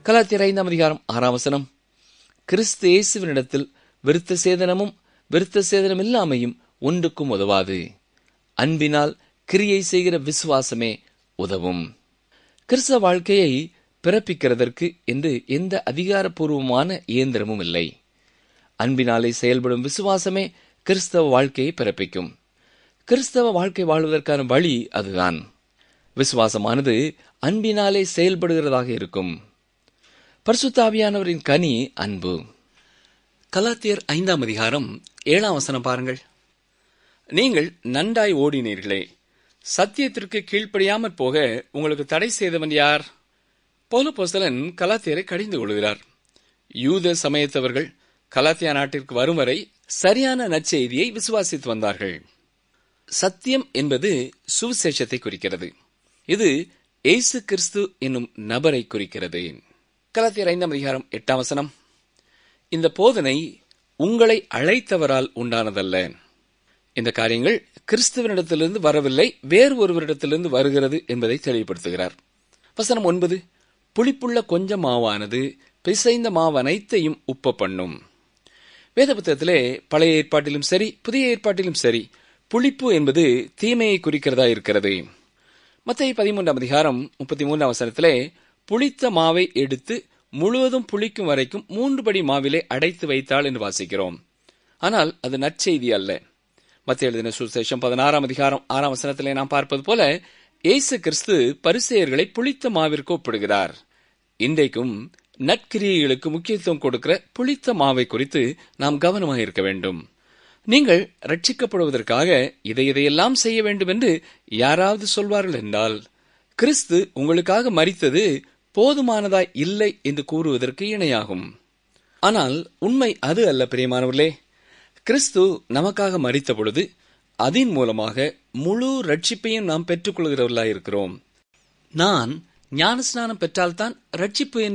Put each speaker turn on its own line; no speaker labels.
கலாத்தியர் ஐந்தாம் அதிகாரம் ஆறாம் வசனம் கிறிஸ்து இயேசுவினிடத்தில் விருத்த சேதனமும் விருத்த சேதனம் இல்லாமையும் ஒன்றுக்கும் உதவாது அன்பினால் கிரியை செய்கிற விசுவாசமே உதவும் கிறிஸ்தவ வாழ்க்கையை பிறப்பிக்கிறதற்கு என்று எந்த அதிகாரப்பூர்வமான இயந்திரமும் இல்லை அன்பினாலே செயல்படும் விசுவாசமே கிறிஸ்தவ வாழ்க்கையை பிறப்பிக்கும் கிறிஸ்தவ வாழ்க்கை வாழ்வதற்கான வழி அதுதான் விசுவாசமானது அன்பினாலே செயல்படுகிறதாக இருக்கும் பரிசுத்தாவியானவரின் கனி அன்பு கலாத்தியர் ஐந்தாம் அதிகாரம் ஏழாம் வசனம் பாருங்கள் நீங்கள் நன்றாய் ஓடினீர்களே சத்தியத்திற்கு கீழ்ப்படியாமற் போக உங்களுக்கு தடை செய்தவன் யார் பௌலபோஸ்தலன் கலாத்தியரை கடிந்து கொள்கிறார் யூத சமயத்தவர்கள் கலாத்தியா நாட்டிற்கு வரும் வரை சரியான நற்செய்தியை விசுவாசித்து வந்தார்கள் சத்தியம் என்பது சுவிசேஷத்தை குறிக்கிறது இது ஏசு கிறிஸ்து என்னும் நபரை குறிக்கிறது கலாத்தியர் ஐந்தாம் அதிகாரம் எட்டாம் வசனம் இந்த போதனை உங்களை அழைத்தவரால் உண்டானதல்ல இந்த காரியங்கள் கிறிஸ்துவனிடத்திலிருந்து வரவில்லை வேறு ஒருவரிடத்திலிருந்து வருகிறது என்பதை தெளிவுபடுத்துகிறார் வசனம் ஒன்பது புளிப்புள்ள கொஞ்ச மாவானது பிசைந்த மாவு அனைத்தையும் உப்ப பண்ணும் வேத புத்தகத்திலே பழைய ஏற்பாட்டிலும் சரி புதிய ஏற்பாட்டிலும் சரி புளிப்பு என்பது தீமையை குறிக்கிறதா இருக்கிறது மத்திய பதிமூன்றாம் அதிகாரம் முப்பத்தி மூன்றாம் வசனத்திலே புளித்த மாவை எடுத்து முழுவதும் புளிக்கும் வரைக்கும் மூன்று படி மாவிலே அடைத்து வைத்தாள் என்று வாசிக்கிறோம் ஆனால் அது நற்செய்தி அல்ல மத்திய எழுதின சுசேஷம் பதினாறாம் அதிகாரம் ஆறாம் வசனத்திலே நாம் பார்ப்பது போல இயேசு கிறிஸ்து பரிசெயர்களை புளித்த மாவிற்கு ஒப்பிடுகிறார் இன்றைக்கும் நற்கிரியைகளுக்கு முக்கியத்துவம் கொடுக்கிற புளித்த மாவை குறித்து நாம் கவனமாக இருக்க வேண்டும் நீங்கள் ரட்சிக்கப்படுவதற்காக இதை இதையெல்லாம் செய்ய வேண்டும் என்று யாராவது சொல்வார்கள் என்றால் கிறிஸ்து உங்களுக்காக மறித்தது போதுமானதாய் இல்லை என்று கூறுவதற்கு இணையாகும் ஆனால் உண்மை அது அல்ல பிரியமானவர்களே கிறிஸ்து நமக்காக மறித்த பொழுது அதன் மூலமாக முழு ரட்சிப்பையும் நாம் பெற்றுக்கொள்கிறவர்களாய் இருக்கிறோம் நான் ஞானஸ்நானம் பெற்றால்தான் ரட்சிப்பு